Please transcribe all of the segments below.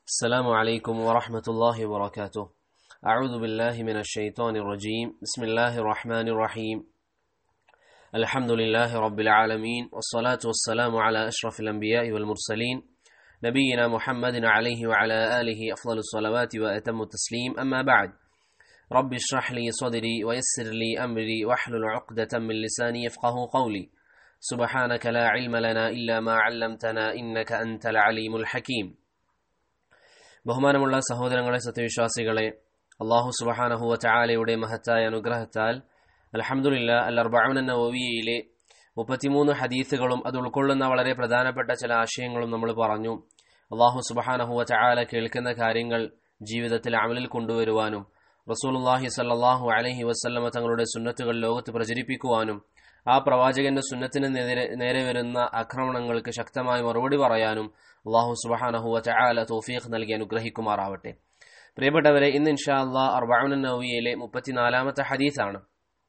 السلام عليكم ورحمة الله وبركاته أعوذ بالله من الشيطان الرجيم بسم الله الرحمن الرحيم الحمد لله رب العالمين والصلاة والسلام على أشرف الأنبياء والمرسلين نبينا محمد عليه وعلى آله أفضل الصلوات وأتم التسليم أما بعد رب اشرح لي صدري ويسر لي أمري واحلل عقدة من لساني يفقه قولي سبحانك لا علم لنا إلا ما علمتنا إنك أنت العليم الحكيم ബഹുമാനമുള്ള സഹോദരങ്ങളെ സത്യവിശ്വാസികളെ അള്ളാഹു സുബഹാനഹുവ ചായാലയുടെ മഹത്തായ അനുഗ്രഹത്താൽ അലഹമുല്ല അൽ അർബാവുൻ നവവിയയിലെ മുപ്പത്തിമൂന്ന് ഹദീസുകളും അത് ഉൾക്കൊള്ളുന്ന വളരെ പ്രധാനപ്പെട്ട ചില ആശയങ്ങളും നമ്മൾ പറഞ്ഞു അള്ളാഹു സുബഹാനഹുവ ചായാല കേൾക്കുന്ന കാര്യങ്ങൾ ജീവിതത്തിൽ അമലിൽ കൊണ്ടുവരുവാനും റസൂലുല്ലാഹി സല്ലാഹു അലഹി വസ്ല്ലമ തങ്ങളുടെ സുന്നത്തുകൾ ലോകത്ത് പ്രചരിപ്പിക്കുവാനും ആ പ്രവാചകന്റെ സുന്നത്തിന് നേരെ നേരെ വരുന്ന ആക്രമണങ്ങൾക്ക് ശക്തമായ മറുപടി പറയാനും അള്ളാഹു സുബഹാനഹുവ ചായാല തോഫീഖ് നൽകി അനുഗ്രഹിക്കുമാറാവട്ടെ പ്രിയപ്പെട്ടവരെ ഇന്ന് ഇൻഷാ അള്ളാഹ് അർബാഉൻ നവിയയിലെ മുപ്പത്തിനാലാമത്തെ ഹദീസാണ്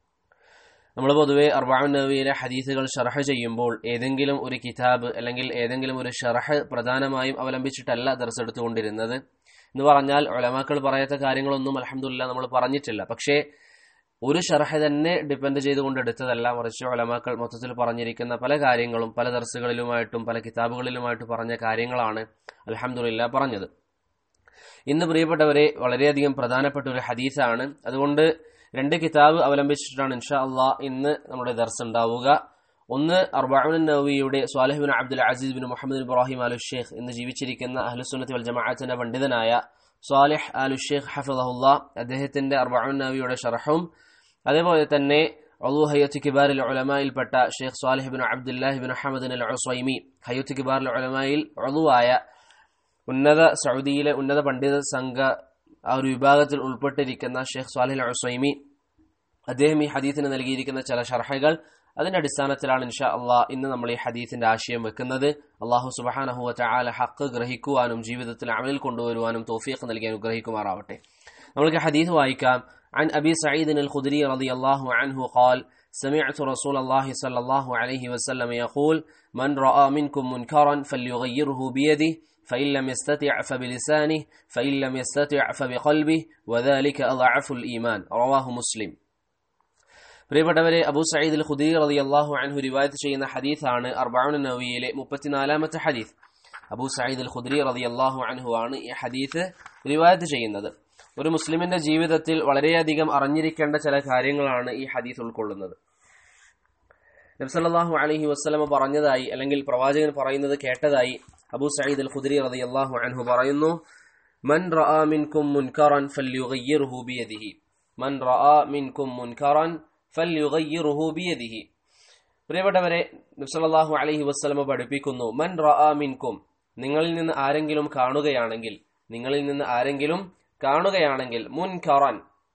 നമ്മൾ പൊതുവെ അർബാഉൻ നവിയിലെ ഹദീസുകൾ ഷർഹ് ചെയ്യുമ്പോൾ ഏതെങ്കിലും ഒരു കിതാബ് അല്ലെങ്കിൽ ഏതെങ്കിലും ഒരു ഷർഹ് പ്രധാനമായും അവലംബിച്ചിട്ടല്ല ദർസ് എടുത്തുകൊണ്ടിരുന്നത് എന്ന് പറഞ്ഞാൽ ഒലമാക്കൾ പറയാത്ത കാര്യങ്ങളൊന്നും അലഹമില്ല നമ്മൾ പറഞ്ഞിട്ടില്ല പക്ഷേ ഒരു ഷർഹ തന്നെ ഡിപ്പെൻഡ് ചെയ്തുകൊണ്ട് എടുത്തതല്ല മറിച്ച് ഒലമാക്കൾ മൊത്തത്തിൽ പറഞ്ഞിരിക്കുന്ന പല കാര്യങ്ങളും പല ദർസുകളിലുമായിട്ടും പല കിതാബുകളിലുമായിട്ട് പറഞ്ഞ കാര്യങ്ങളാണ് അലഹമുല്ല പറഞ്ഞത് ഇന്ന് പ്രിയപ്പെട്ടവരെ വളരെയധികം പ്രധാനപ്പെട്ട ഒരു ഹദീസാണ് അതുകൊണ്ട് രണ്ട് കിതാബ് അവലംബിച്ചിട്ടാണ് ഇൻഷാ അള്ളാഹ് ഇന്ന് നമ്മുടെ ദർസ് ഉണ്ടാവുക ഒന്ന് അർബാഉൻ നവിയുടെ Salih Abdul Aziz bin Muhammad Ibrahim Al Sheikh ഇന്ന് ജീവിച്ചിരിക്കുന്ന അഹ്ലുസുന്നത്ത് വൽ ജമാഅത്തിന്റെ പണ്ഡിതനായ സ്വാലിഹ് അലു ഷേഖ് ഹഫിദഹുല്ല അദ്ദേഹത്തിന്റെ അർബാഉൻ നവിയുടെ ഷർഹും അതേപോലെ തന്നെ അള്ളു ഹയ്യത്ത് കിബാറിൽ ഉലമായിൽപ്പെട്ട Sheikh Salih bin Abdullah bin Ahmed Al Usaimi ഹയ്യത്ത് കിബാറിൽ ഉലമായിൽ അളുവായ ഉന്നത സൗദിയിലെ ഉന്നത പണ്ഡിത സംഘ ആ ഒരു വിഭാഗത്തിൽ ഉൾപ്പെട്ടിരിക്കുന്ന ഷെയ്ഖ് സ്വാലിഹ് അൽ ഉസൈമി അദ്ദേഹം ഈ ഹദീസിന് നൽകിയിരിക്കുന്ന ചില ഷർഹകൾ അതിന്റെ അടിസ്ഥാനത്തിലാണ് ഇൻഷാ അള്ളാഹ് ഇന്ന് നമ്മൾ ഈ ഹദീസിന്റെ ആശയം വെക്കുന്നത് അള്ളാഹു സുബഹാനഹുവ ചാല ഹക്ക് ഗ്രഹിക്കുവാനും ജീവിതത്തിൽ അമലിൽ കൊണ്ടുവരുവാനും തോഫീഖ് നൽകി അനുഗ്രഹിക്കുമാറാവട്ടെ നമ്മൾക്ക് ഹദീസ് വായിക്കാം عن أبي سعيد الخدري رضي الله عنه قال سمعت رسول الله صلى الله عليه وسلم يقول من رأى منكم منكرا فليغيره بيده فإن لم يستطع فبلسانه فإن لم يستطع فبقلبه وذلك أضعف الإيمان رواه مسلم പ്രിയപ്പെട്ടവരെ അബൂ സയ്യിദ് അൽ ഖുദീർ റതി അള്ളാഹു അൻഹു റിവായത്ത് ചെയ്യുന്ന ഹദീസാണ് അർബാഉൻ നവിയിലെ മുപ്പത്തിനാലാമത്തെ ഹദീസ് അബൂ സയ്യിദ് അൽ ഖുദരി റതി അള്ളാഹു അൻഹു ആണ് ഈ ഹദീസ് റിവായത്ത് ചെയ്യുന്നത് ഒരു മുസ്ലിമിന്റെ ജീവിതത്തിൽ വളരെയധികം അറിഞ്ഞിരിക്കേണ്ട ചില കാര്യങ്ങളാണ് ഈ ഹദീസ് ഉൾക്കൊള്ളുന്നത് നബ്സല്ലാഹു അലഹി വസ്ലമ പറഞ്ഞതായി അല്ലെങ്കിൽ പ്രവാചകൻ പറയുന്നത് കേട്ടതായി അബൂ സയ്യിദ് അൽ ഖുദരി റതി അള്ളാഹു അൻഹു പറയുന്നു മൻ റആ മിൻകും മുൻകറൻ ഫല്യുഗയ്യിറുഹു ബിയദിഹി മൻ റആ മിൻകും മുൻകറൻ ഫല്യുഗയ്യിറുഹു ബിയദിഹി പ്രിയപ്പെട്ടവരെ നബ്സല്ലാഹു അലഹി വസ്ലമ പഠിപ്പിക്കുന്നു മൻ റആ മിൻകും നിങ്ങളിൽ നിന്ന് ആരെങ്കിലും കാണുകയാണെങ്കിൽ നിങ്ങളിൽ നിന്ന് ആരെങ്കിലും കാണുകയാണെങ്കിൽ മുൻകറൻ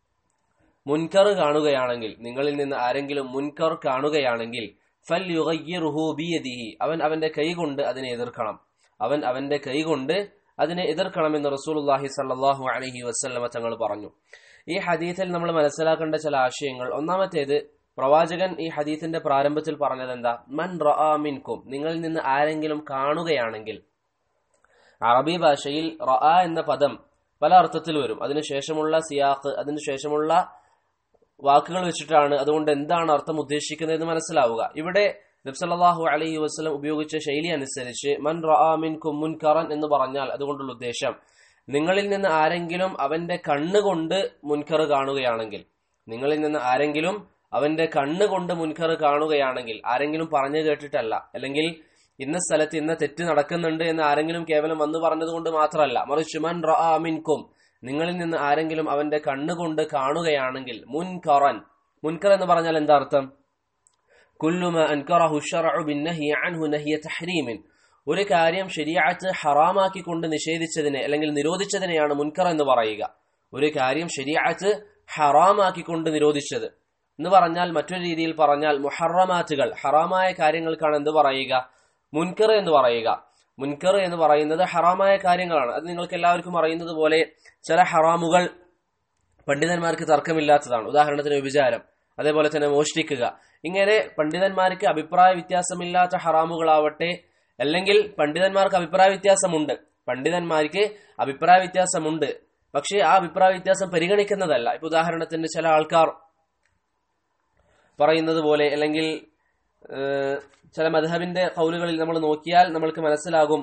മുൻകർ കാണുകയാണെങ്കിൽ നിങ്ങളിൽ നിന്ന് ആരെങ്കിലും മുൻകർ കാണുകയാണെങ്കിൽ ഫൽ ബിയദിഹി അവൻ അവന്റെ കൈ കൊണ്ട് അതിനെ എതിർക്കണം അവൻ അവന്റെ കൈ കൊണ്ട് അതിനെ എതിർക്കണമെന്ന് റസൂലുല്ലാഹി സല്ലാഹു അലഹി വസ്ല്ലമ തങ്ങൾ പറഞ്ഞു ഈ ഹദീസിൽ നമ്മൾ മനസ്സിലാക്കേണ്ട ചില ആശയങ്ങൾ ഒന്നാമത്തേത് പ്രവാചകൻ ഈ ഹദീസിന്റെ പ്രാരംഭത്തിൽ പറഞ്ഞത് എന്താ മൻ റആ മിൻകും നിങ്ങളിൽ നിന്ന് ആരെങ്കിലും കാണുകയാണെങ്കിൽ അറബി ഭാഷയിൽ റആ എന്ന പദം പല അർത്ഥത്തിൽ വരും അതിനുശേഷമുള്ള സിയാഖ് അതിനുശേഷമുള്ള വാക്കുകൾ വെച്ചിട്ടാണ് അതുകൊണ്ട് എന്താണ് അർത്ഥം ഉദ്ദേശിക്കുന്നത് മനസ്സിലാവുക ഇവിടെ നബ്സല്ലാഹു അലൈഹി വസ്ലം ഉപയോഗിച്ച ശൈലി അനുസരിച്ച് മൻ റആമിൻ മുൻകറൻ എന്ന് പറഞ്ഞാൽ അതുകൊണ്ടുള്ള ഉദ്ദേശം നിങ്ങളിൽ നിന്ന് ആരെങ്കിലും അവന്റെ കണ്ണുകൊണ്ട് മുൻകർ കാണുകയാണെങ്കിൽ നിങ്ങളിൽ നിന്ന് ആരെങ്കിലും അവന്റെ കണ്ണുകൊണ്ട് മുൻകർ കാണുകയാണെങ്കിൽ ആരെങ്കിലും പറഞ്ഞു കേട്ടിട്ടല്ല അല്ലെങ്കിൽ ഇന്ന സ്ഥലത്ത് ഇന്ന തെറ്റ് നടക്കുന്നുണ്ട് എന്ന് ആരെങ്കിലും കേവലം വന്നു പറഞ്ഞതുകൊണ്ട് മാത്രമല്ല മറിച്ച് മൻ റഅമിൻകും നിങ്ങളിൽ നിന്ന് ആരെങ്കിലും അവന്റെ കണ്ണുകൊണ്ട് കാണുകയാണെങ്കിൽ മുൻകറൻ മുൻകർ എന്ന് പറഞ്ഞാൽ എന്താ അർത്ഥം കുല്ലുമ അൻകറഹു ശർഉ ബിന്നഹി അൻഹു നഹിയ തഹ്രീമിൻ ഒരു കാര്യം ശരിയാത്ത് ഹറാമാക്കിക്കൊണ്ട് നിഷേധിച്ചതിനെ അല്ലെങ്കിൽ നിരോധിച്ചതിനെയാണ് മുൻകർ എന്ന് പറയുക ഒരു കാര്യം ശരിയാത്ത് ഹറാമാക്കിക്കൊണ്ട് നിരോധിച്ചത് എന്ന് പറഞ്ഞാൽ മറ്റൊരു രീതിയിൽ പറഞ്ഞാൽ മുഹറമാറ്റുകൾ ഹറാമായ കാര്യങ്ങൾക്കാണ് എന്ത് പറയുക മുൻകർ എന്ന് പറയുക മുൻകർ എന്ന് പറയുന്നത് ഹറാമായ കാര്യങ്ങളാണ് അത് നിങ്ങൾക്ക് എല്ലാവർക്കും അറിയുന്നത് പോലെ ചില ഹറാമുകൾ പണ്ഡിതന്മാർക്ക് തർക്കമില്ലാത്തതാണ് ഉദാഹരണത്തിന് വിചാരം അതേപോലെ തന്നെ മോഷ്ടിക്കുക ഇങ്ങനെ പണ്ഡിതന്മാർക്ക് അഭിപ്രായ വ്യത്യാസമില്ലാത്ത ഹറാമുകളാവട്ടെ അല്ലെങ്കിൽ പണ്ഡിതന്മാർക്ക് അഭിപ്രായ വ്യത്യാസമുണ്ട് പണ്ഡിതന്മാർക്ക് അഭിപ്രായ വ്യത്യാസമുണ്ട് പക്ഷേ ആ അഭിപ്രായ വ്യത്യാസം പരിഗണിക്കുന്നതല്ല ഇപ്പൊ ഉദാഹരണത്തിന് ചില ആൾക്കാർ പറയുന്നത് പോലെ അല്ലെങ്കിൽ ഏഹ്, ചില മധബിന്റെ കൗലുകളിൽ നമ്മൾ നോക്കിയാൽ നമ്മൾക്ക് മനസ്സിലാകും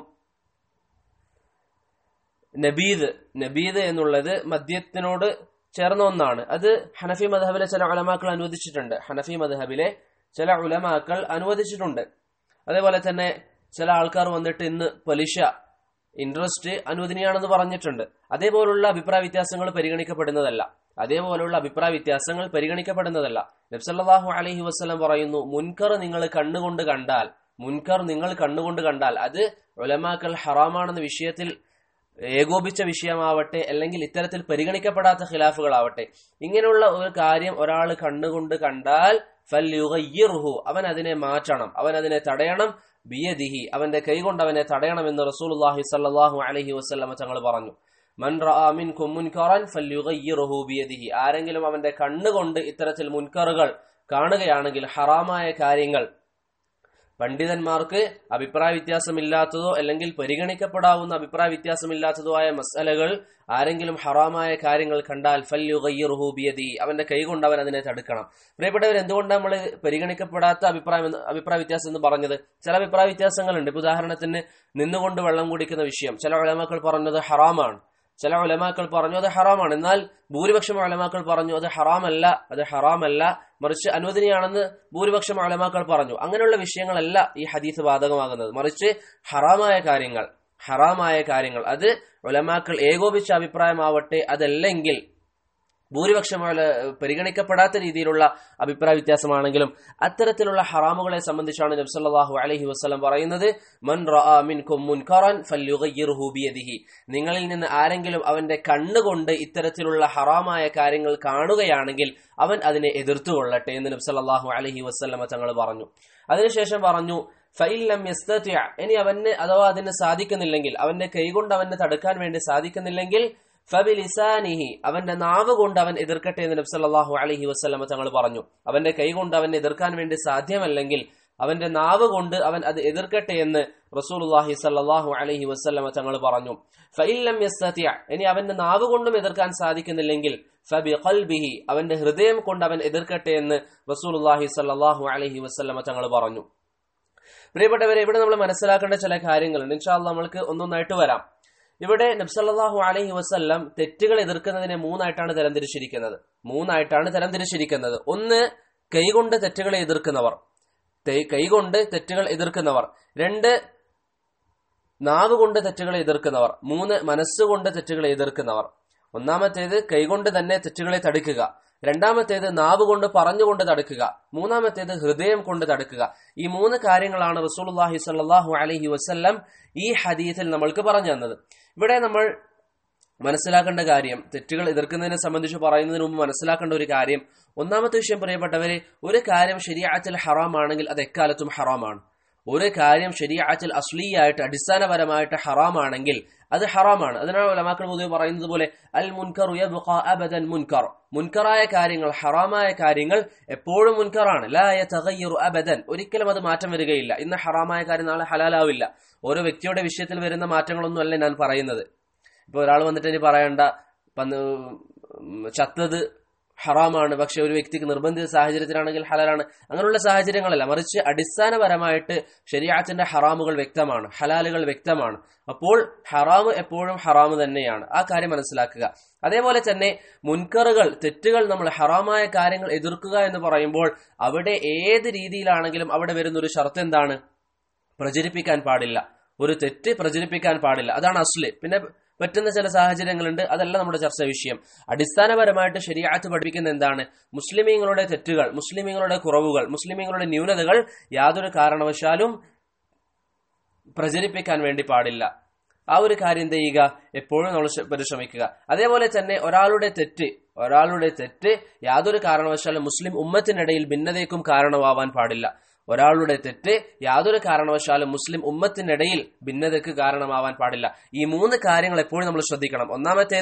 നബീദ് നബീദ് എന്നുള്ളത് മദ്യത്തിനോട് ചേർന്ന ഒന്നാണ് അത് ഹനഫി മധബിലെ ചില ഉലമാക്കൾ അനുവദിച്ചിട്ടുണ്ട് ഹനഫി മധബിലെ ചില ഉലമാക്കൾ അനുവദിച്ചിട്ടുണ്ട് അതേപോലെ തന്നെ ചില ആൾക്കാർ വന്നിട്ട് ഇന്ന് പലിശ ഇൻട്രസ്റ്റ് അനുവദനീയാണെന്ന് പറഞ്ഞിട്ടുണ്ട് അതേപോലുള്ള അഭിപ്രായ വ്യത്യാസങ്ങൾ പരിഗണിക്കപ്പെടുന്നതല്ല അതേപോലുള്ള അഭിപ്രായ വ്യത്യാസങ്ങൾ പരിഗണിക്കപ്പെടുന്നതല്ല നബ്സല്ലാഹു അലഹി വസ്ലം പറയുന്നു മുൻകർ നിങ്ങൾ കണ്ണുകൊണ്ട് കണ്ടാൽ മുൻകർ നിങ്ങൾ കണ്ണുകൊണ്ട് കണ്ടാൽ അത് ഉലമാക്കൽ ഹറാമാണെന്ന വിഷയത്തിൽ ഏകോപിച്ച വിഷയമാവട്ടെ അല്ലെങ്കിൽ ഇത്തരത്തിൽ പരിഗണിക്കപ്പെടാത്ത ഖിലാഫുകളാവട്ടെ ഇങ്ങനെയുള്ള ഒരു കാര്യം ഒരാൾ കണ്ണുകൊണ്ട് കണ്ടാൽ ഫല്യുഗയ്യിർഹു അവൻ അതിനെ മാറ്റണം അവൻ അതിനെ തടയണം ബിയദിഹി അവന്റെ കൈകൊണ്ട് അവനെ തടയണമെന്ന് റസൂലുള്ളാഹി സല്ലല്ലാഹു അലൈഹി വസല്ലമ തങ്ങൾ പറഞ്ഞു മൻ റആ മിൻകും മുൻകറൻ ഫല്യുഗയ്യിർഹു ബിയദിഹി ആരെങ്കിലും അവന്റെ കണ്ണുകൊണ്ട് ഇത്തരത്തിൽ മുൻകറുകൾ കാണുകയാണെങ്കിൽ ഹറാമായ കാര്യങ്ങൾ പണ്ഡിതന്മാർക്ക് അഭിപ്രായ വ്യത്യാസമില്ലാത്തതോ അല്ലെങ്കിൽ പരിഗണിക്കപ്പെടാവുന്ന അഭിപ്രായ വ്യത്യാസമില്ലാത്തതോ ആയ മസലകൾ ആരെങ്കിലും ഹറാമായ കാര്യങ്ങൾ കണ്ടാൽ ഫല്യുഗയ്യിർഹു ബിയദി അവന്റെ കൈകൊണ്ട് അവൻ അതിനെ തടുക്കണം പ്രിയപ്പെട്ടവർ എന്തുകൊണ്ടാണ് നമ്മൾ പരിഗണിക്കപ്പെടാത്ത അഭിപ്രായം എന്ന് അഭിപ്രായ വ്യത്യാസം എന്ന് പറഞ്ഞത് ചില അഭിപ്രായ വ്യത്യാസങ്ങളുണ്ട് ഇപ്പൊ ഉദാഹരണത്തിന് നിന്നുകൊണ്ട് വെള്ളം കുടിക്കുന്ന വിഷയം ചില ഉലമാക്കൾ പറഞ്ഞത് ഹറാമാണ് ചില ഉലമാക്കൾ പറഞ്ഞു അത് ഹറാമാണ് എന്നാൽ ഭൂരിപക്ഷം ഉലമാക്കൾ പറഞ്ഞു അത് ഹറാമല്ല അത് ഹറാമല്ല മറിച്ച് അനുവദനീയാണെന്ന് ഭൂരിപക്ഷം ഉലമാക്കൾ പറഞ്ഞു അങ്ങനെയുള്ള വിഷയങ്ങളല്ല ഈ ഹദീസ് ബാധകമാകുന്നത് മറിച്ച് ഹറാമായ കാര്യങ്ങൾ ഹറാമായ കാര്യങ്ങൾ അത് ഉലമാക്കൾ ഏകോപിച്ച അഭിപ്രായമാവട്ടെ അതല്ലെങ്കിൽ ഭൂരിപക്ഷം ഉല- പരിഗണിക്കപ്പെടാത്ത രീതിയിലുള്ള അഭിപ്രായ വ്യത്യാസമാണെങ്കിലും അത്തരത്തിലുള്ള ഹറാമുകളെ സംബന്ധിച്ചാണ് നബ്സല്ലാഹു അലൈഹി വസ്ലം പറയുന്നത് മൻ റആ മിൻകും മുൻകറൻ ഫല്യുഗയ്യിർഹു ബിയദിഹി നിങ്ങളിൽ നിന്ന് ആരെങ്കിലും അവന്റെ കണ്ണുകൊണ്ട് ഇത്തരത്തിലുള്ള ഹറാമായ കാര്യങ്ങൾ കാണുകയാണെങ്കിൽ അവൻ അതിനെ എതിർത്തുകൊള്ളട്ടെ എന്ന് നബ്സല്ലാഹു അലൈഹി വസ്ലമ തങ്ങൾ പറഞ്ഞു അതിനുശേഷം പറഞ്ഞു ഫൈലം യസ്തത്യ ഇനി അവന് അഥവാ അതിന് സാധിക്കുന്നില്ലെങ്കിൽ അവന്റെ കൈകൊണ്ട് അവന് തടുക്കാൻ വേണ്ടി സാധിക്കുന്നില്ലെങ്കിൽ ഫബിലിസാനിഹി അവന്റെ നാവ് കൊണ്ട് അവൻ എതിർക്കട്ടെ എന്ന് നബ്സല്ലാഹു അലഹി വസ്ലമ തങ്ങൾ പറഞ്ഞു അവന്റെ കൈ കൊണ്ട് അവൻ എതിർക്കാൻ വേണ്ടി സാധ്യമല്ലെങ്കിൽ അവന്റെ നാവ് കൊണ്ട് അവൻ അത് എതിർക്കട്ടെ എന്ന് റസൂലുള്ളാഹി സല്ലല്ലാഹു അലൈഹി വസല്ലമ തങ്ങൾ പറഞ്ഞു ഫഇല്ലം യസ്തതിഅ ഇനി അവന്റെ നാവ് കൊണ്ടും എതിർക്കാൻ സാധിക്കുന്നില്ലെങ്കിൽ ഫബി ഖൽബിഹി അവന്റെ ഹൃദയം കൊണ്ട് അവൻ എതിർക്കട്ടെ എന്ന് റസൂലുള്ളാഹി സല്ലല്ലാഹു അലൈഹി വസല്ലമ തങ്ങൾ പറഞ്ഞു പ്രിയപ്പെട്ടവരെ ഇവിടെ നമ്മൾ മനസ്സിലാക്കേണ്ട ചില കാര്യങ്ങളുണ്ട് ഇൻഷാല്ല നമ്മൾക്ക് ഒന്നൊന്നായിട്ട് വരാം ഇവിടെ നബ്സല്ലാഹു അലൈഹി വസല്ലം തെറ്റുകൾ എതിർക്കുന്നതിനെ മൂന്നായിട്ടാണ് തരംതിരിച്ചിരിക്കുന്നത് മൂന്നായിട്ടാണ് തരംതിരിച്ചിരിക്കുന്നത് ഒന്ന് കൈകൊണ്ട് തെറ്റുകളെ എതിർക്കുന്നവർ തെ- കൈകൊണ്ട് തെറ്റുകൾ എതിർക്കുന്നവർ രണ്ട് നാവ് കൊണ്ട് തെറ്റുകളെ എതിർക്കുന്നവർ മൂന്ന് മനസ്സുകൊണ്ട് തെറ്റുകളെ എതിർക്കുന്നവർ ഒന്നാമത്തേത് കൈകൊണ്ട് തന്നെ തെറ്റുകളെ തടുക്കുക രണ്ടാമത്തേത് നാവ് കൊണ്ട് പറഞ്ഞുകൊണ്ട് തടുക്കുക മൂന്നാമത്തേത് ഹൃദയം കൊണ്ട് തടുക്കുക ഈ മൂന്ന് കാര്യങ്ങളാണ് റസൂലുള്ളാഹി സ്വല്ലല്ലാഹു അലൈഹി വസല്ലം ഈ ഹദീസിൽ നമ്മൾക്ക് പറഞ്ഞു തന്നത് ഇവിടെ നമ്മൾ മനസ്സിലാക്കേണ്ട കാര്യം തെറ്റുകൾ എതിർക്കുന്നതിനെ സംബന്ധിച്ച് പറയുന്നതിന് മുമ്പ് മനസ്സിലാക്കേണ്ട ഒരു കാര്യം ഒന്നാമത്തെ വിഷയം പ്രിയപ്പെട്ടവരെ ഒരു കാര്യം ശരിയാത്തിൽ ഹറാമാണെങ്കിൽ അത് എക്കാലത്തും ഹറാമാണ് ഒരു കാര്യം ശരിയാത്തിൽ അസ്ലിയായിട്ട് അടിസ്ഥാനപരമായിട്ട് ഹറാമാണെങ്കിൽ അത് ഹറാമാണ് അതിനാണ് ഉലമാക്കൾ പൊതുവെ പറയുന്നത് പോലെ അൽ മുൻകർ യബ്ഖാ അബദൻ മുൻകർ മുൻകറായ കാര്യങ്ങൾ ഹറാമായ കാര്യങ്ങൾ എപ്പോഴും മുൻകറാണ് ലാ യതഗയ്യറു അബദൻ ഒരിക്കലും അത് മാറ്റം വരികയില്ല ഇന്ന് ഹറാമായ കാര്യം നാളെ ഹലാലാവില്ല ഓരോ വ്യക്തിയുടെ വിഷയത്തിൽ വരുന്ന മാറ്റങ്ങളൊന്നും അല്ല ഞാൻ പറയുന്നത് ഇപ്പൊ ഒരാൾ വന്നിട്ട് ഇനി പറയണ്ട പന്ന് ഉം ചത്തത് ഹറാമാണ് പക്ഷെ ഒരു വ്യക്തിക്ക് നിർബന്ധിത സാഹചര്യത്തിലാണെങ്കിൽ ഹലാലാണ് അങ്ങനെയുള്ള സാഹചര്യങ്ങളല്ല മറിച്ച് അടിസ്ഥാനപരമായിട്ട് ശരിയാത്തിന്റെ ഹറാമുകൾ വ്യക്തമാണ് ഹലാലുകൾ വ്യക്തമാണ് അപ്പോൾ ഹറാമ് എപ്പോഴും ഹറാമ് തന്നെയാണ് ആ കാര്യം മനസ്സിലാക്കുക അതേപോലെ തന്നെ മുൻകറുകൾ തെറ്റുകൾ നമ്മൾ ഹറാമായ കാര്യങ്ങൾ എതിർക്കുക എന്ന് പറയുമ്പോൾ അവിടെ ഏത് രീതിയിലാണെങ്കിലും അവിടെ വരുന്ന ഒരു ഷർത്ത് എന്താണ് പ്രചരിപ്പിക്കാൻ പാടില്ല ഒരു തെറ്റ് പ്രചരിപ്പിക്കാൻ പാടില്ല അതാണ് അസ്ല് പിന്നെ പറ്റുന്ന ചില സാഹചര്യങ്ങളുണ്ട് അതല്ല നമ്മുടെ ചർച്ചാ വിഷയം അടിസ്ഥാനപരമായിട്ട് ശരിയാത്ത് പഠിപ്പിക്കുന്ന എന്താണ് മുസ്ലിമീങ്ങളുടെ തെറ്റുകൾ മുസ്ലിമീങ്ങളുടെ കുറവുകൾ മുസ്ലിമീങ്ങളുടെ ന്യൂനതകൾ യാതൊരു കാരണവശാലും പ്രചരിപ്പിക്കാൻ വേണ്ടി പാടില്ല ആ ഒരു കാര്യം എന്ത് ചെയ്യുക എപ്പോഴും നമ്മൾ ശ്ര- പരിശ്രമിക്കുക അതേപോലെ തന്നെ ഒരാളുടെ തെറ്റ് ഒരാളുടെ തെറ്റ് യാതൊരു കാരണവശാലും മുസ്ലിം ഉമ്മത്തിനിടയിൽ ഭിന്നതയ്ക്കും കാരണമാവാൻ പാടില്ല ഒരാളുടെ തെറ്റ് യാതൊരു കാരണവശാലും മുസ്ലിം ഉമ്മത്തിനിടയിൽ ഭിന്നതയ്ക്ക് കാരണമാവാൻ പാടില്ല ഈ മൂന്ന് കാര്യങ്ങൾ എപ്പോഴും നമ്മൾ ശ്രദ്ധിക്കണം ഒന്നാമത്തേത്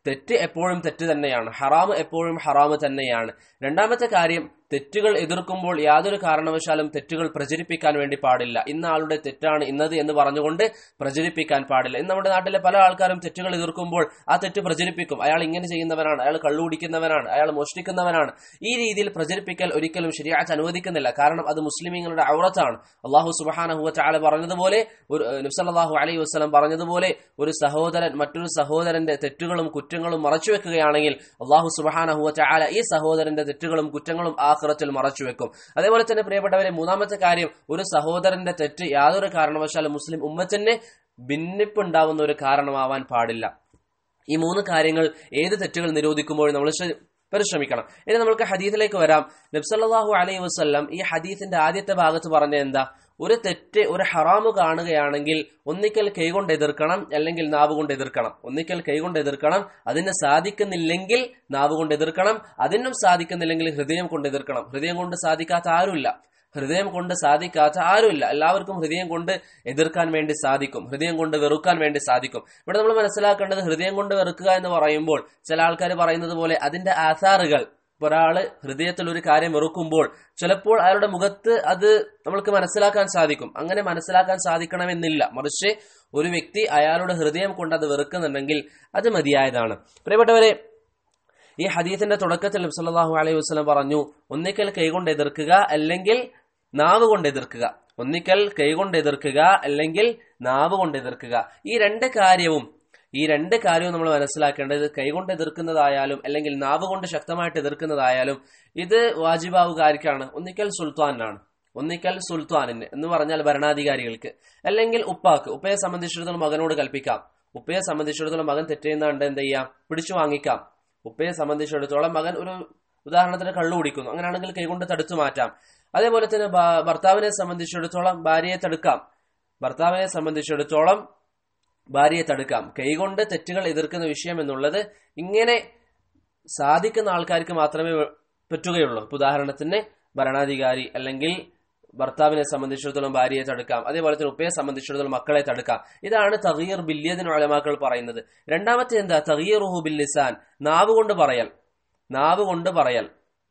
തെറ്റ് എപ്പോഴും തെറ്റ് തന്നെയാണ് ഹറാമ് എപ്പോഴും ഹറാമ് തന്നെയാണ് രണ്ടാമത്തെ കാര്യം തെറ്റുകൾ എതിർക്കുമ്പോൾ യാതൊരു കാരണവശാലും തെറ്റുകൾ പ്രചരിപ്പിക്കാൻ വേണ്ടി പാടില്ല ഇന്ന ആളുടെ തെറ്റാണ് ഇന്നത് എന്ന് പറഞ്ഞുകൊണ്ട് പ്രചരിപ്പിക്കാൻ പാടില്ല ഇന്ന് നമ്മുടെ നാട്ടിലെ പല ആൾക്കാരും തെറ്റുകൾ എതിർക്കുമ്പോൾ ആ തെറ്റ് പ്രചരിപ്പിക്കും അയാൾ ഇങ്ങനെ ചെയ്യുന്നവനാണ് അയാൾ കള്ളുകുടിക്കുന്നവനാണ് അയാൾ മോഷ്ടിക്കുന്നവനാണ് ഈ രീതിയിൽ പ്രചരിപ്പിക്കൽ ഒരിക്കലും ശരിയാച്ച് അനുവദിക്കുന്നില്ല കാരണം അത് മുസ്ലിമീങ്ങളുടെ ഔറത്താണ് അള്ളാഹു സുബാനഹുവ ചാല പറഞ്ഞതുപോലെ ഒരു നബ്സല്ലാഹു അലൈഹി വസ്ലം പറഞ്ഞതുപോലെ ഒരു സഹോദരൻ മറ്റൊരു സഹോദരന്റെ തെറ്റുകളും കുറ്റങ്ങളും മറച്ചുവെക്കുകയാണെങ്കിൽ അള്ളാഹു സുബാനഹുവ ചാല ഈ സഹോദരന്റെ തെറ്റുകളും കുറ്റങ്ങളും ആഹ്റത്തിൽ മറച്ചുവെക്കും അതേപോലെ തന്നെ പ്രിയപ്പെട്ടവരെ മൂന്നാമത്തെ കാര്യം ഒരു സഹോദരന്റെ തെറ്റ് യാതൊരു കാരണവശാലും മുസ്ലിം ഉമ്മത്തിന് ഭിന്നിപ്പുണ്ടാവുന്ന ഒരു കാരണമാവാൻ പാടില്ല ഈ മൂന്ന് കാര്യങ്ങൾ ഏത് തെറ്റുകൾ നിരോധിക്കുമ്പോൾ നമ്മൾ ശ്ര- പരിശ്രമിക്കണം ഇനി നമുക്ക് ഹദീസിലേക്ക് വരാം നബ്സല്ലാഹു അലൈഹി വസ്ല്ലാം ഈ ഹദീസിന്റെ ആദ്യത്തെ ഭാഗത്ത് പറഞ്ഞ എന്താ ഒരു തെറ്റ് ഒരു ഹറാമ് കാണുകയാണെങ്കിൽ ഒന്നിക്കൽ കൈകൊണ്ട് എതിർക്കണം അല്ലെങ്കിൽ നാവ് കൊണ്ട് എതിർക്കണം ഒന്നിക്കൽ കൈകൊണ്ട് എതിർക്കണം അതിന് സാധിക്കുന്നില്ലെങ്കിൽ നാവ് കൊണ്ട് എതിർക്കണം അതിനും സാധിക്കുന്നില്ലെങ്കിൽ ഹൃദയം കൊണ്ട് എതിർക്കണം ഹൃദയം കൊണ്ട് സാധിക്കാത്ത ആരുമില്ല ഹൃദയം കൊണ്ട് സാധിക്കാത്ത ആരുമില്ല എല്ലാവർക്കും ഹൃദയം കൊണ്ട് എതിർക്കാൻ വേണ്ടി സാധിക്കും ഹൃദയം കൊണ്ട് വെറുക്കാൻ വേണ്ടി സാധിക്കും ഇവിടെ നമ്മൾ മനസ്സിലാക്കേണ്ടത് ഹൃദയം കൊണ്ട് വെറുക്കുക എന്ന് പറയുമ്പോൾ ചില ആൾക്കാർ പറയുന്നത് പോലെ അതിന്റെ ആധാറുകൾ ഒരാള് ഹൃദയത്തിൽ ഒരു കാര്യം വെറുക്കുമ്പോൾ ചിലപ്പോൾ അയാളുടെ മുഖത്ത് അത് നമ്മൾക്ക് മനസ്സിലാക്കാൻ സാധിക്കും അങ്ങനെ മനസ്സിലാക്കാൻ സാധിക്കണമെന്നില്ല മറിച്ച് ഒരു വ്യക്തി അയാളുടെ ഹൃദയം കൊണ്ട് അത് വെറുക്കുന്നുണ്ടെങ്കിൽ അത് മതിയായതാണ് പ്രിയപ്പെട്ടവരെ ഈ ഹദീസിന്റെ തുടക്കത്തിൽ സല്ലല്ലാഹു അലൈഹി വസല്ലം പറഞ്ഞു ഒന്നിക്കൽ കൈകൊണ്ട് എതിർക്കുക അല്ലെങ്കിൽ നാവ് കൊണ്ട് എതിർക്കുക ഒന്നിക്കൽ കൈകൊണ്ട് എതിർക്കുക അല്ലെങ്കിൽ നാവ് കൊണ്ട് എതിർക്കുക ഈ രണ്ട് കാര്യവും ഈ രണ്ട് കാര്യവും നമ്മൾ മനസ്സിലാക്കേണ്ടത് കൈകൊണ്ട് എതിർക്കുന്നതായാലും അല്ലെങ്കിൽ നാവ് കൊണ്ട് ശക്തമായിട്ട് എതിർക്കുന്നതായാലും ഇത് വാജിബാവുക ആർക്കാണ് ഒന്നിക്കൽ സുൽത്താനാണ് ഒന്നിക്കൽ സുൽത്താനിന് എന്ന് പറഞ്ഞാൽ ഭരണാധികാരികൾക്ക് അല്ലെങ്കിൽ ഉപ്പാക്ക് ഉപ്പയെ സംബന്ധിച്ചിടത്തോളം മകനോട് കൽപ്പിക്കാം ഉപ്പയെ സംബന്ധിച്ചിടത്തോളം മകൻ തെറ്റെയ്യുന്നുണ്ട് എന്ത് ചെയ്യാം പിടിച്ചു വാങ്ങിക്കാം ഉപ്പയെ സംബന്ധിച്ചിടത്തോളം മകൻ ഒരു ഉദാഹരണത്തിന് കള്ളു കുടിക്കുന്നു അങ്ങനെയാണെങ്കിൽ കൈകൊണ്ട് തടുത്തു മാറ്റാം അതേപോലെ തന്നെ ഭ- ഭർത്താവിനെ സംബന്ധിച്ചിടത്തോളം ഭാര്യയെ തടുക്കാം ഭർത്താവിനെ സംബന്ധിച്ചിടത്തോളം ഭാര്യയെ തടുക്കാം കൈകൊണ്ട് തെറ്റുകൾ എതിർക്കുന്ന വിഷയം എന്നുള്ളത് ഇങ്ങനെ സാധിക്കുന്ന ആൾക്കാർക്ക് മാത്രമേ പറ്റുകയുള്ളൂ ഇപ്പൊ ഉദാഹരണത്തിന് ഭരണാധികാരി അല്ലെങ്കിൽ ഭർത്താവിനെ സംബന്ധിച്ചിടത്തോളം ഭാര്യയെ തടുക്കാം അതേപോലെ തന്നെ ഉപ്പയെ സംബന്ധിച്ചിടത്തോളം മക്കളെ തടുക്കാം ഇതാണ് തഗീർ ബില്യദിന് ഒലമാക്കൾ പറയുന്നത് രണ്ടാമത്തെ എന്താ തഗീറുഹു ബിൽ ലിസാൻ നാവ് കൊണ്ട് പറയൽ നാവ് കൊണ്ട് പറയൽ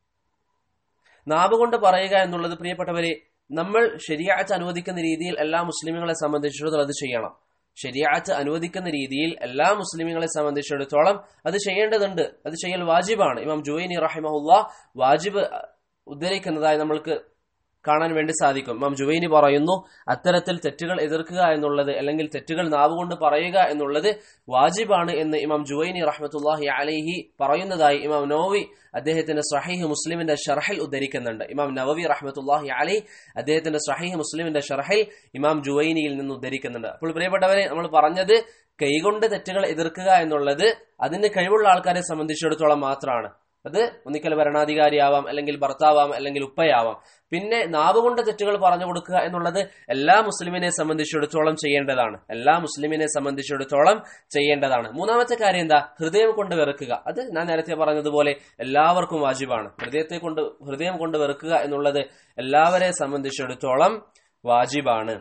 നാവ് കൊണ്ട് പറയുക എന്നുള്ളത് പ്രിയപ്പെട്ടവരെ നമ്മൾ ശരിയാഴ്ച അനുവദിക്കുന്ന രീതിയിൽ എല്ലാ മുസ്ലിമുകളെ സംബന്ധിച്ചിടത്തോളം അത് ചെയ്യണം ശരിയാഴ്ച അനുവദിക്കുന്ന രീതിയിൽ എല്ലാ മുസ്ലിമുകളെ സംബന്ധിച്ചിടത്തോളം അത് ചെയ്യേണ്ടതുണ്ട് അത് ചെയ്യൽ വാജിബാണ് ഇമാം ജുവൈനി റഹിമഹുല്ല വാജിബ് ഉദ്ധരിക്കുന്നതായി നമ്മൾക്ക് കാണാൻ വേണ്ടി സാധിക്കും ഇമാം ജുവൈനി പറയുന്നു അത്തരത്തിൽ തെറ്റുകൾ എതിർക്കുക എന്നുള്ളത് അല്ലെങ്കിൽ തെറ്റുകൾ നാവുകൊണ്ട് പറയുക എന്നുള്ളത് വാജിബാണ് എന്ന് ഇമാം ജുവൈനി റഹ്മത്തുല്ലാഹി അലൈഹി പറയുന്നതായി ഇമാം നോവി അദ്ദേഹത്തിന്റെ സഹീഹ് മുസ്ലിമിന്റെ ഷർഹിൽ ഉദ്ധരിക്കുന്നുണ്ട് ഇമാം നവവി റഹ്മത്തുല്ലാഹി അലൈ അദ്ദേഹത്തിന്റെ സഹീഹ് മുസ്ലിമിന്റെ ഷർഹിൽ ഇമാം ജുവൈനിയിൽ നിന്ന് ഉദ്ധരിക്കുന്നുണ്ട് അപ്പോൾ പ്രിയപ്പെട്ടവരെ നമ്മൾ പറഞ്ഞത് കൈകൊണ്ട് തെറ്റുകൾ എതിർക്കുക എന്നുള്ളത് അതിന് കഴിവുള്ള ആൾക്കാരെ സംബന്ധിച്ചിടത്തോളം മാത്രമാണ് അത് ഒന്നിക്കൽ ഭരണാധികാരിയാവാം അല്ലെങ്കിൽ ഭർത്താവാം അല്ലെങ്കിൽ ഉപ്പയാവാം പിന്നെ നാവ് കൊണ്ട് തെറ്റുകൾ പറഞ്ഞു കൊടുക്കുക എന്നുള്ളത് എല്ലാ മുസ്ലിമിനെ സംബന്ധിച്ചിടത്തോളം ചെയ്യേണ്ടതാണ് എല്ലാ മുസ്ലിമിനെ സംബന്ധിച്ചിടത്തോളം ചെയ്യേണ്ടതാണ് മൂന്നാമത്തെ കാര്യം എന്താ ഹൃദയം കൊണ്ട് വെറുക്കുക അത് ഞാൻ നേരത്തെ പറഞ്ഞതുപോലെ എല്ലാവർക്കും വാജിബാണ് ഹൃദയത്തെ കൊണ്ട് ഹൃദയം കൊണ്ട് വെറുക്കുക എന്നുള്ളത് എല്ലാവരെ സംബന്ധിച്ചിടത്തോളം വാജിബാണ്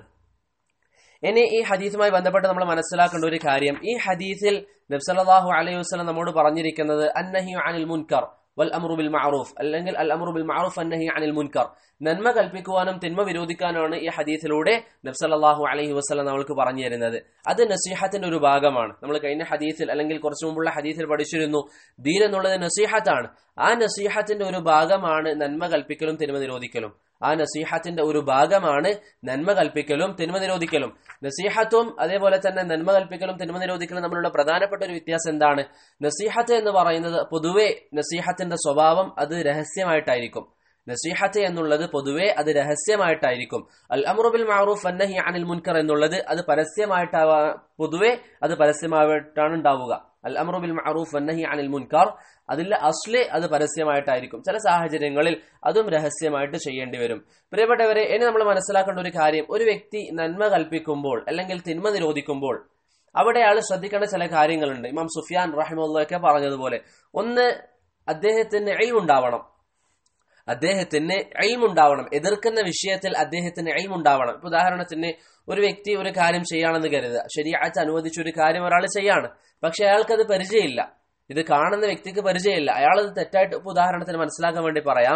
ഇനി ഈ ഹദീസുമായി ബന്ധപ്പെട്ട് നമ്മൾ മനസ്സിലാക്കേണ്ട ഒരു കാര്യം ഈ ഹദീസിൽ നബ്സല്ലാഹു അലൈഹി വസ്ലം നമ്മോട് പറഞ്ഞിരിക്കുന്നത് അന്നഹി അനിൽ മുൻകർ വൽ അമ്രു ബിൽ മഅറൂഫ് അല്ലെങ്കിൽ അൽ അമ്രു ബിൽ മഅറൂഫ് അന്നഹി അനിൽ മുൻകർ നന്മ കൽപ്പിക്കുവാനും തിന്മ വിരോധിക്കാനുമാണ് ഈ ഹദീസിലൂടെ നബ്സല്ലാഹു അലൈഹി വസ്ലം നമ്മൾക്ക് പറഞ്ഞു തരുന്നത് അത് നസീഹത്തിന്റെ ഒരു ഭാഗമാണ് നമ്മൾ കഴിഞ്ഞ ഹദീസിൽ അല്ലെങ്കിൽ കുറച്ചു മുമ്പുള്ള ഹദീസിൽ പഠിച്ചിരുന്നു ദീൻ എന്നുള്ളത് നസീഹത്താണ് ആ നസീഹത്തിന്റെ ഒരു ഭാഗമാണ് നന്മ കൽപ്പിക്കലും തിന്മ നിരോധിക്കലും ആ നസീഹത്തിന്റെ ഒരു ഭാഗമാണ് നന്മ കൽപ്പിക്കലും തിന്മ നിരോധിക്കലും നസീഹത്തും അതേപോലെ തന്നെ നന്മ കൽപ്പിക്കലും തിന്മ നിരോധിക്കലും തമ്മിലുള്ള പ്രധാനപ്പെട്ട ഒരു വ്യത്യാസം എന്താണ് നസീഹത്ത് എന്ന് പറയുന്നത് പൊതുവെ നസീഹത്തിന്റെ സ്വഭാവം അത് രഹസ്യമായിട്ടായിരിക്കും നസീഹത്ത് എന്നുള്ളത് പൊതുവെ അത് രഹസ്യമായിട്ടായിരിക്കും അൽ അമ്രുബിൽ മാറൂഫ് അന്നഹി അനിൽ മുൻകർ എന്നുള്ളത് അത് പരസ്യമായിട്ടാവാ പൊതുവെ അത് പരസ്യമായിട്ടാണ് ഉണ്ടാവുക അൽ അമ്രുബിൽ മാറൂഫ് അന്നഹി അനിൽ മുൻകർ അതിൽ അസ്ലെ അത് പരസ്യമായിട്ടായിരിക്കും ചില സാഹചര്യങ്ങളിൽ അതും രഹസ്യമായിട്ട് ചെയ്യേണ്ടി വരും പ്രിയപ്പെട്ടവരെ ഇനി നമ്മൾ മനസ്സിലാക്കേണ്ട ഒരു കാര്യം ഒരു വ്യക്തി നന്മ കൽപ്പിക്കുമ്പോൾ അല്ലെങ്കിൽ തിന്മ നിരോധിക്കുമ്പോൾ അവിടെ അയാൾ ശ്രദ്ധിക്കേണ്ട ചില കാര്യങ്ങളുണ്ട് ഇമാം സുഫിയാൻ റഹിമുള്ളൊക്കെ പറഞ്ഞതുപോലെ ഒന്ന് അദ്ദേഹത്തിന് എയിമുണ്ടാവണം അദ്ദേഹത്തിന് എയിമുണ്ടാവണം എതിർക്കുന്ന വിഷയത്തിൽ അദ്ദേഹത്തിന് എയിമുണ്ടാവണം ഇപ്പൊ ഉദാഹരണത്തിന് ഒരു വ്യക്തി ഒരു കാര്യം ചെയ്യാണെന്ന് കരുതുക ശരിയാഴ്ച അനുവദിച്ച ഒരു കാര്യം ഒരാൾ ചെയ്യാണ് പക്ഷെ അയാൾക്കത് പരിചയമില്ല ഇത് കാണുന്ന വ്യക്തിക്ക് പരിചയമില്ല അയാൾ ഇത് തെറ്റായിട്ട് ഇപ്പൊ ഉദാഹരണത്തിന് മനസ്സിലാക്കാൻ വേണ്ടി പറയാം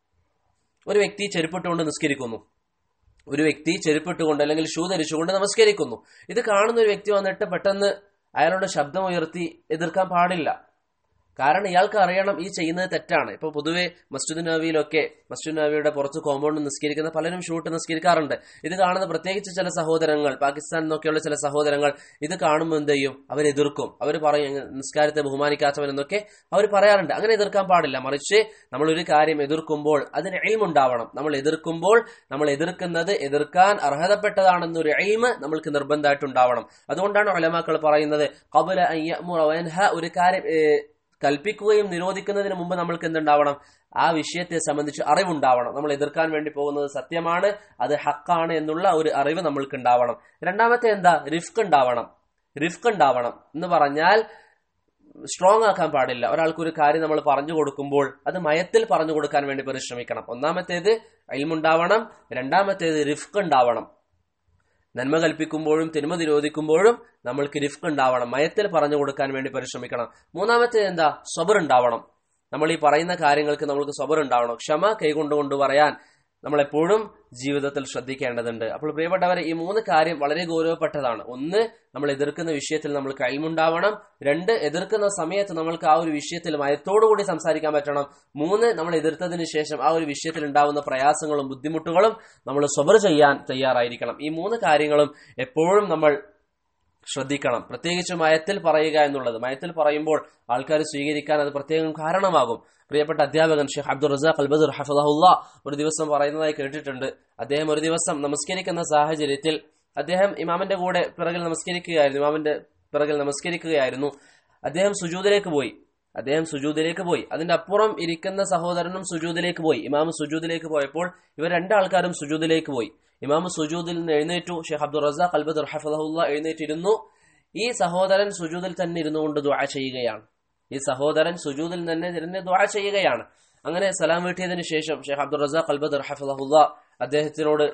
ഒരു വ്യക്തി ചെരുപ്പിട്ടുകൊണ്ട് നിസ്കരിക്കുന്നു ഒരു വ്യക്തി ചെരുപ്പിട്ടുകൊണ്ട് അല്ലെങ്കിൽ ഷൂ ധരിച്ചുകൊണ്ട് നമസ്കരിക്കുന്നു ഇത് കാണുന്ന ഒരു വ്യക്തി വന്നിട്ട് പെട്ടെന്ന് അയാളുടെ ശബ്ദം ഉയർത്തി എതിർക്കാൻ പാടില്ല കാരണം ഇയാൾക്ക് അറിയണം ഈ ചെയ്യുന്നത് തെറ്റാണ് ഇപ്പൊ പൊതുവെ മസ്ജിദ് നബിയിലൊക്കെ മസ്ജിദ് നബിയുടെ പുറത്ത് കോമ്പൗണ്ട് നിസ്കരിക്കുന്ന പലരും ഷൂട്ട് നിസ്കരിക്കാറുണ്ട് ഇത് കാണുന്ന പ്രത്യേകിച്ച് ചില സഹോദരങ്ങൾ പാകിസ്ഥാൻ എന്നൊക്കെയുള്ള ചില സഹോദരങ്ങൾ ഇത് കാണുമ്പോൾ എന്ത് ചെയ്യും അവർ എതിർക്കും അവർ പറയും "ഇങ്ങ് നിസ്കാരത്തെ ബഹുമാനിക്കാത്തവൻ എന്നൊക്കെ അവർ പറയാറുണ്ട് അങ്ങനെ എതിർക്കാൻ പാടില്ല മറിച്ച് നമ്മൾ ഒരു കാര്യം എതിർക്കുമ്പോൾ അതിന് എയിമുണ്ടാവണം നമ്മൾ എതിർക്കുമ്പോൾ നമ്മൾ എതിർക്കുന്നത് എതിർക്കാൻ അർഹതപ്പെട്ടതാണെന്നൊരു എയിമ് നമ്മൾക്ക് നിർബന്ധമായിട്ടുണ്ടാവണം അതുകൊണ്ടാണ് ഒലമാക്കൾ പറയുന്നത് കബല അയ്യമുറ വൻഹ ഒരു കാര്യം ഏഹ്, കൽപ്പിക്കുകയും നിരോധിക്കുന്നതിന് മുമ്പ് നമ്മൾക്ക് എന്തുണ്ടാവണം ആ വിഷയത്തെ സംബന്ധിച്ച് അറിവുണ്ടാവണം നമ്മൾ എതിർക്കാൻ വേണ്ടി പോകുന്നത് സത്യമാണ് അത് ഹക്കാണ് എന്നുള്ള ഒരു അറിവ് നമ്മൾക്ക് ഉണ്ടാവണം രണ്ടാമത്തെ എന്താ റിഫ്ക് ഉണ്ടാവണം റിഫ്ക് ഉണ്ടാവണം എന്ന് പറഞ്ഞാൽ സ്ട്രോങ് ആക്കാൻ പാടില്ല ഒരാൾക്ക് ഒരു കാര്യം നമ്മൾ പറഞ്ഞു കൊടുക്കുമ്പോൾ അത് മയത്തിൽ പറഞ്ഞു കൊടുക്കാൻ വേണ്ടി പരിശ്രമിക്കണം ഒന്നാമത്തേത് അയിമുണ്ടാവണം രണ്ടാമത്തേത് റിഫ്ക് ഉണ്ടാവണം നന്മ കൽപ്പിക്കുമ്പോഴും തിന്മ നിരോധിക്കുമ്പോഴും നമ്മൾക്ക് റിഫ്ക് ഉണ്ടാവണം മയത്തിൽ പറഞ്ഞു കൊടുക്കാൻ വേണ്ടി പരിശ്രമിക്കണം മൂന്നാമത്തേത് എന്താ സ്വബർ ഉണ്ടാവണം നമ്മൾ ഈ പറയുന്ന കാര്യങ്ങൾക്ക് നമ്മൾക്ക് സ്വബർ ഉണ്ടാവണം ക്ഷമ കൈകൊണ്ടുകൊണ്ട് പറയാൻ നമ്മൾ എപ്പോഴും ജീവിതത്തിൽ ശ്രദ്ധിക്കേണ്ടതുണ്ട് അപ്പോൾ പ്രിയപ്പെട്ടവരെ ഈ മൂന്ന് കാര്യം വളരെ ഗൗരവപ്പെട്ടതാണ് ഒന്ന് നമ്മൾ എതിർക്കുന്ന വിഷയത്തിൽ നമ്മൾ കഴിവുണ്ടാവണം രണ്ട് എതിർക്കുന്ന സമയത്ത് നമ്മൾക്ക് ആ ഒരു വിഷയത്തിൽ മയത്തോടുകൂടി സംസാരിക്കാൻ പറ്റണം മൂന്ന് നമ്മൾ എതിർത്തതിന് ശേഷം ആ ഒരു വിഷയത്തിൽ ഉണ്ടാവുന്ന പ്രയാസങ്ങളും ബുദ്ധിമുട്ടുകളും നമ്മൾ സ്വബർ ചെയ്യാൻ തയ്യാറായിരിക്കണം ഈ മൂന്ന് കാര്യങ്ങളും എപ്പോഴും നമ്മൾ ശ്രദ്ധിക്കണം പ്രത്യേകിച്ച് മയത്തിൽ പറയുക എന്നുള്ളത് മയത്തിൽ പറയുമ്പോൾ ആൾക്കാർ സ്വീകരിക്കാൻ അത് പ്രത്യേകം കാരണമാകും പ്രിയപ്പെട്ട അധ്യാപകൻ ഷെയ്ഖ് അബ്ദുൾ റസാഖ് അൽബദുർ ഹഫദുല്ല ഒരു ദിവസം പറയുന്നതായി കേട്ടിട്ടുണ്ട് അദ്ദേഹം ഒരു ദിവസം നമസ്കരിക്കുന്ന സാഹചര്യത്തിൽ അദ്ദേഹം ഇമാമിന്റെ കൂടെ പിറകിൽ നമസ്കരിക്കുകയായിരുന്നു ഇമാമിന്റെ പിറകിൽ നമസ്കരിക്കുകയായിരുന്നു അദ്ദേഹം സുജൂദിലേക്ക് പോയി അദ്ദേഹം സുജൂദിലേക്ക് പോയി അതിന്റെ അപ്പുറം ഇരിക്കുന്ന സഹോദരനും സുജൂദിലേക്ക് പോയി ഇമാം സുജൂദിലേക്ക് പോയപ്പോൾ ഇവർ രണ്ടാൾക്കാരും സുജൂദിലേക്ക് പോയി ഇമാം സുജൂദിൽ നിന്ന് എഴുന്നേറ്റു ഷെയ്ഖ് അബ്ദുൾ റസാഖ് അൽബദുർ ഹഫദുല്ല എഴുന്നേറ്റിരുന്നു ഈ സഹോദരൻ സുജൂദിൽ തന്നെ ഇരുന്നുകൊണ്ട് ദുആ ചെയ്യുകയാണ് ഈ സഹോദരൻ സുജൂദിൽ തന്നെ ഇരുന്ന് ദുആ ചെയ്യുകയാണ് അങ്ങനെ സലാം വീട്ടിയതിനു ശേഷം ഷെയ്ഖ് അബ്ദുൾ റസാഖ് അൽബദുർ ഹഫദുല്ല അദ്ദേഹത്തിനോട്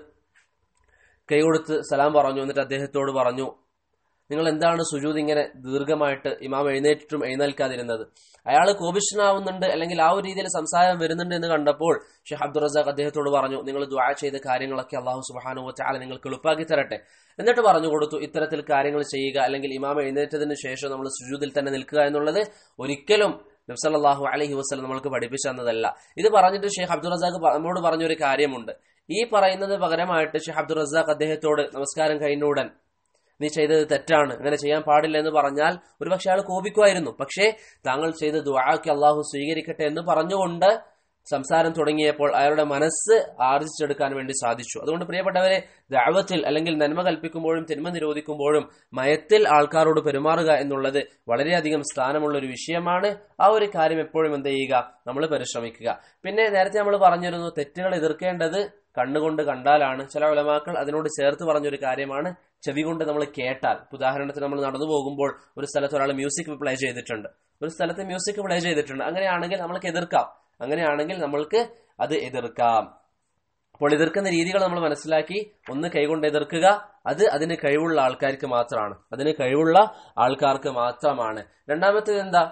കൈ കൊടുത്ത് സലാം പറഞ്ഞു എന്നിട്ട് അദ്ദേഹത്തോട് പറഞ്ഞു നിങ്ങൾ എന്താണ് സുജൂദ് ഇങ്ങനെ ദീർഘമായിട്ട് ഇമാം എഴുന്നേറ്റിട്ടും എഴുന്നേൽക്കാതിരുന്നത് അയാൾ കോപിഷ്ണാവുന്നുണ്ട് അല്ലെങ്കിൽ ആ ഒരു രീതിയിൽ സംസാരം വരുന്നുണ്ട് എന്ന് കണ്ടപ്പോൾ ഷെയ്ഖ് അബ്ദുൾ റസാഖ് അദ്ദേഹത്തോട് പറഞ്ഞു നിങ്ങൾ ദ്വാ ചെയ്ത കാര്യങ്ങളൊക്കെ അള്ളാഹു സുബാനു ചാല നിങ്ങൾക്ക് എളുപ്പാക്കി തരട്ടെ എന്നിട്ട് പറഞ്ഞു കൊടുത്തു ഇത്തരത്തിൽ കാര്യങ്ങൾ ചെയ്യുക അല്ലെങ്കിൽ ഇമാം എഴുന്നേറ്റതിന് ശേഷം നമ്മൾ സുജൂദിൽ തന്നെ നിൽക്കുക എന്നുള്ളത് ഒരിക്കലും നബ്സല്ലാഹു അലഹി വസ്ലം നമ്മൾക്ക് പഠിപ്പിച്ചു തന്നതല്ല ഇത് പറഞ്ഞിട്ട് ഷെയ്ഖ് അബ്ദുൾ റസാഖ് പ- നമ്മോട് പറഞ്ഞൊരു കാര്യമുണ്ട് ഈ പറയുന്നത് പകരമായിട്ട് ഷെയ്ഖ് അബ്ദുൾ റസാഖ് അദ്ദേഹത്തോട് നമസ്കാരം കഴിഞ്ഞ ഉടൻ നീ ചെയ്തത് തെറ്റാണ് അങ്ങനെ ചെയ്യാൻ പാടില്ല എന്ന് പറഞ്ഞാൽ ഒരുപക്ഷെ അയാൾ കോപിക്കുമായിരുന്നു പക്ഷേ താങ്കൾ ചെയ്ത ദുആക്ക് അള്ളാഹു സ്വീകരിക്കട്ടെ എന്ന് പറഞ്ഞുകൊണ്ട് സംസാരം തുടങ്ങിയപ്പോൾ അയാളുടെ മനസ്സ് ആർജിച്ചെടുക്കാൻ വേണ്ടി സാധിച്ചു അതുകൊണ്ട് പ്രിയപ്പെട്ടവരെ ദാവത്തിൽ അല്ലെങ്കിൽ നന്മ കൽപ്പിക്കുമ്പോഴും തിന്മ നിരോധിക്കുമ്പോഴും മയത്തിൽ ആൾക്കാരോട് പെരുമാറുക എന്നുള്ളത് വളരെയധികം സ്ഥാനമുള്ള ഒരു വിഷയമാണ് ആ ഒരു കാര്യം എപ്പോഴും എന്ത് ചെയ്യുക നമ്മൾ പരിശ്രമിക്കുക പിന്നെ നേരത്തെ നമ്മൾ പറഞ്ഞിരുന്നു തെറ്റുകൾ എതിർക്കേണ്ടത് കണ്ണുകൊണ്ട് കണ്ടാലാണ് ചില ഉലമാക്കൾ അതിനോട് ചേർത്ത് പറഞ്ഞൊരു കാര്യമാണ് ചെവി കൊണ്ട് നമ്മൾ കേട്ടാൽ ഇപ്പൊ ഉദാഹരണത്തിന് നമ്മൾ നടന്നു പോകുമ്പോൾ ഒരു സ്ഥലത്ത് ഒരാൾ മ്യൂസിക് പ്ലേ ചെയ്തിട്ടുണ്ട് ഒരു സ്ഥലത്ത് മ്യൂസിക് പ്ലേ ചെയ്തിട്ടുണ്ട് അങ്ങനെയാണെങ്കിൽ നമ്മൾക്ക് എതിർക്കാം അങ്ങനെയാണെങ്കിൽ നമ്മൾക്ക് അത് എതിർക്കാം അപ്പോൾ എതിർക്കുന്ന രീതികൾ നമ്മൾ മനസ്സിലാക്കി ഒന്ന് കൈകൊണ്ട് എതിർക്കുക അത് അതിന് കഴിവുള്ള ആൾക്കാർക്ക് മാത്രമാണ് അതിന് കഴിവുള്ള ആൾക്കാർക്ക് മാത്രമാണ് രണ്ടാമത്തേത് എന്താ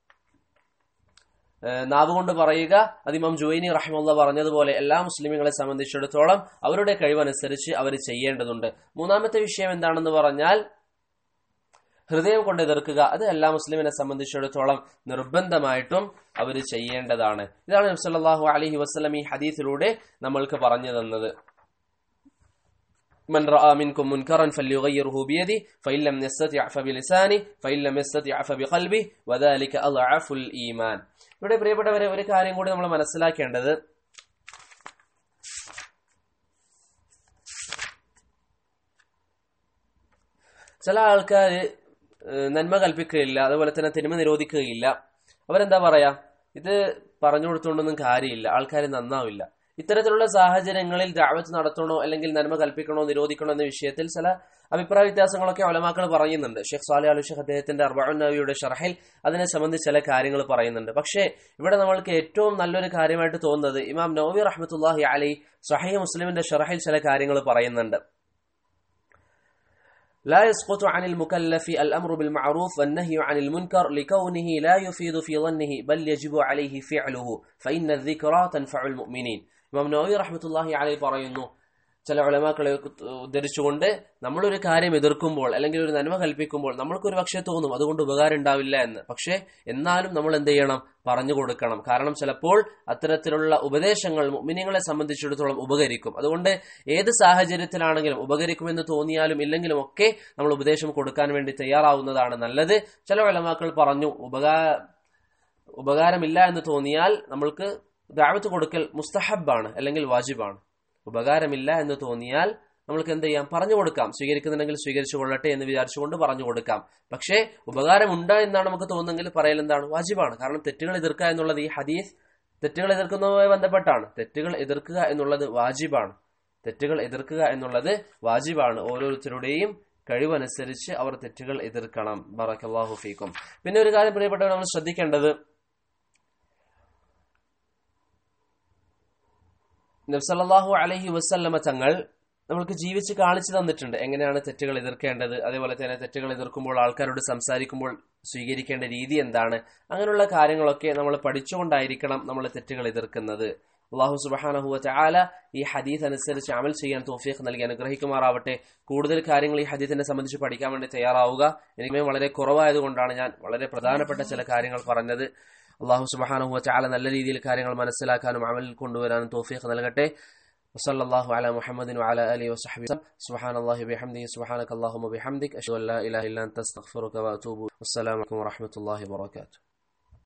ഏഹ് നാവ് കൊണ്ട് പറയുക അത് ഇമാം ജുവൈനി റഹ്മുള്ള പറഞ്ഞതുപോലെ എല്ലാ മുസ്ലിമുകളെ സംബന്ധിച്ചിടത്തോളം അവരുടെ കഴിവനുസരിച്ച് അവർ ചെയ്യേണ്ടതുണ്ട് മൂന്നാമത്തെ വിഷയം എന്താണെന്ന് പറഞ്ഞാൽ ഹൃദയം കൊണ്ട് എതിർക്കുക അത് എല്ലാ മുസ്ലിമിനെ സംബന്ധിച്ചിടത്തോളം നിർബന്ധമായിട്ടും അവർ ചെയ്യേണ്ടതാണ് ഇതാണ് നബ്സല്ലാഹു അലഹി വസ്ലം ഈ ഹദീസിലൂടെ നമ്മൾക്ക് പറഞ്ഞു തന്നത് من رأى منكم منكرا فليغيره بيده فإن لم يستطع فبلسانه فإن لم يستطع فبقلبه وذلك أضعف الإيمان ഇവിടെ പ്രിയപ്പെട്ടവരെ ഒരു കാര്യം കൂടി നമ്മൾ മനസ്സിലാക്കേണ്ടത് ചില ആൾക്കാർ നന്മ കൽപ്പിക്കുകയില്ല അതുപോലെ തന്നെ തിന്മ നിരോധിക്കുകയില്ല അവരെന്താ പറയാ ഇത് പറഞ്ഞു കൊടുത്തുകൊണ്ടൊന്നും കാര്യമില്ല ആൾക്കാർ നന്നാവില്ല ഇത്തരത്തിലുള്ള സാഹചര്യങ്ങളിൽ ദാവത്ത് നടത്തണോ അല്ലെങ്കിൽ നന്മ കൽപ്പിക്കണോ നിരോധിക്കണോ എന്ന വിഷയത്തിൽ ചില അഭിപ്രായ വ്യത്യാസങ്ങളൊക്കെ ഒലമാക്കൾ പറയുന്നുണ്ട് ഷെയ്ഖ് സാലി അലു ഷെയ്ഖ് അദ്ദേഹത്തിന്റെ അർബാൻ നബിയുടെ ഷർഹിൽ അതിനെ സംബന്ധിച്ച് ചില കാര്യങ്ങൾ പറയുന്നുണ്ട് പക്ഷേ ഇവിടെ നമ്മൾക്ക് ഏറ്റവും നല്ലൊരു കാര്യമായിട്ട് തോന്നുന്നത് ഇമാം നവവി റഹ്മത്തുല്ലാഹി അലി സഹീ മുസ്ലിമിന്റെ ഷർഹിൽ ചില കാര്യങ്ങൾ പറയുന്നുണ്ട് لا يسقط عن المكلف الأمر بالمعروف والنهي عن المنكر لكونه لا يفيد في ظنه بل يجب عليه فعله فإن الذكرى تنفع المؤمنين ഇമാം നവവി റഹ്മത്തുള്ളാഹി അലൈഹി പറയുന്നു ചില ഉലമാക്കളെ ഉദ്ധരിച്ചുകൊണ്ട് നമ്മളൊരു കാര്യം എതിർക്കുമ്പോൾ അല്ലെങ്കിൽ ഒരു നന്മ കൽപ്പിക്കുമ്പോൾ നമ്മൾക്കൊരു പക്ഷേ തോന്നും അതുകൊണ്ട് ഉപകാരം ഉണ്ടാവില്ല എന്ന് പക്ഷേ എന്നാലും നമ്മൾ എന്ത് ചെയ്യണം പറഞ്ഞു കൊടുക്കണം കാരണം ചിലപ്പോൾ അത്തരത്തിലുള്ള ഉപദേശങ്ങൾ മുഅ്മിനീങ്ങളെ സംബന്ധിച്ചിടത്തോളം ഉപകരിക്കും അതുകൊണ്ട് ഏത് സാഹചര്യത്തിലാണെങ്കിലും ഉപകരിക്കുമെന്ന് തോന്നിയാലും ഇല്ലെങ്കിലും ഒക്കെ നമ്മൾ ഉപദേശം കൊടുക്കാൻ വേണ്ടി തയ്യാറാവുന്നതാണ് നല്ലത് ചില ഉലമാക്കൾ പറഞ്ഞു ഉപകാ ഉപകാരമില്ല എന്ന് തോന്നിയാൽ നമ്മൾക്ക് ദാവത്ത് കൊടുക്കൽ മുസ്തഹബാണ് അല്ലെങ്കിൽ വാജിബാണ് ഉപകാരമില്ല എന്ന് തോന്നിയാൽ നമ്മൾക്ക് എന്ത് ചെയ്യാം പറഞ്ഞു കൊടുക്കാം സ്വീകരിക്കുന്നുണ്ടെങ്കിൽ സ്വീകരിച്ചു കൊള്ളട്ടെ എന്ന് വിചാരിച്ചുകൊണ്ട് പറഞ്ഞു കൊടുക്കാം പക്ഷേ ഉപകാരമുണ്ട് എന്നാണ് നമുക്ക് തോന്നുന്നെങ്കിൽ പറയൽ എന്താണ് വാജിബാണ് കാരണം തെറ്റുകൾ എതിർക്കുക എന്നുള്ളത് ഈ ഹദീസ് തെറ്റുകൾ എതിർക്കുന്നതുമായി ബന്ധപ്പെട്ടാണ് തെറ്റുകൾ എതിർക്കുക എന്നുള്ളത് വാജിബാണ് തെറ്റുകൾ എതിർക്കുക എന്നുള്ളത് വാജിബാണ് ഓരോരുത്തരുടെയും കഴിവനുസരിച്ച് അവർ തെറ്റുകൾ എതിർക്കണം ബറക്കല്ലാഹു ഫീക്കും പിന്നെ ഒരു കാര്യം പ്രിയപ്പെട്ടവർ നമ്മൾ ശ്രദ്ധിക്കേണ്ടത് നബ്സല്ലാഹു അലഹി വസ്ല്ലമ തങ്ങൾ നമ്മൾക്ക് ജീവിച്ച് കാണിച്ചു തന്നിട്ടുണ്ട് എങ്ങനെയാണ് തെറ്റുകൾ എതിർക്കേണ്ടത് അതേപോലെ തന്നെ തെറ്റുകൾ എതിർക്കുമ്പോൾ ആൾക്കാരോട് സംസാരിക്കുമ്പോൾ സ്വീകരിക്കേണ്ട രീതി എന്താണ് അങ്ങനെയുള്ള കാര്യങ്ങളൊക്കെ നമ്മൾ പഠിച്ചുകൊണ്ടായിരിക്കണം നമ്മൾ തെറ്റുകൾ എതിർക്കുന്നത് അള്ളാഹു സുബാനഹുവ ആല ഈ ഹദീസ് അനുസരിച്ച് അമൽ ചെയ്യാൻ തോഫീഖ് നൽകി അനുഗ്രഹിക്കുമാറാവട്ടെ കൂടുതൽ കാര്യങ്ങൾ ഈ ഹദീസിനെ സംബന്ധിച്ച് പഠിക്കാൻ വേണ്ടി തയ്യാറാവുക എനിക്ക് വളരെ കുറവായതുകൊണ്ടാണ് ഞാൻ വളരെ പ്രധാനപ്പെട്ട ചില കാര്യങ്ങൾ പറഞ്ഞത് അള്ളാഹു സുബാനഹുവ ചാല നല്ല രീതിയിൽ കാര്യങ്ങൾ മനസ്സിലാക്കാനും അമലിൽ കൊണ്ടുവരാനും തോഫീഖ് നൽകട്ടെ وصلى الله على محمد وعلى اله وصحبه وسلم سبحان الله وبحمده سبحانك اللهم وبحمدك اشهد ان لا اله الا انت استغفرك واتوب والسلام عليكم ورحمه الله وبركاته